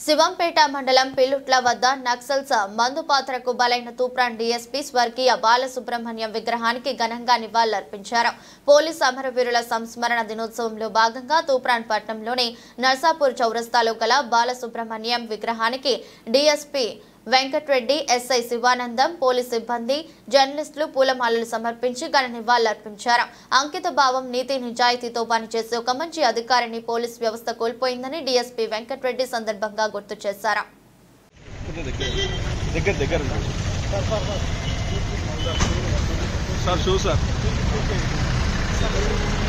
శివంపేట మండలం పిల్లుట్ల వద్ద నక్సల్స్ మందు పాత్రకు బలైన తూప్రాన్ డీఎస్పీ స్వర్గీయ బాలసుబ్రహ్మణ్యం విగ్రహానికి ఘనంగా నివాళులర్పించారు పోలీస్ అమరవీరుల సంస్మరణ దినోత్సవంలో భాగంగా తూప్రాన్ పట్టణంలోని నర్సాపూర్ చౌరస్తాలో గల బాలసుబ్రహ్మణ్యం విగ్రహానికి DSP Venkatreddy SI Sivanandam police సిబ్బంది జర్నలిస్టులు పూలమాలలు సమర్పించి ఘన నివాళులర్పించారు అంకిత భావం నీతి నిజాయితీతో పనిచేసే ఒక మంచి అధికారిని పోలీస్ వ్యవస్థ కోల్పోయిందని డీఎస్పీ వెంకట్రెడ్డి సందర్భంగా గుర్తు చేశారు కొంచెం దగ్గర దగ్గర దగ్గర సార్ షూ సార్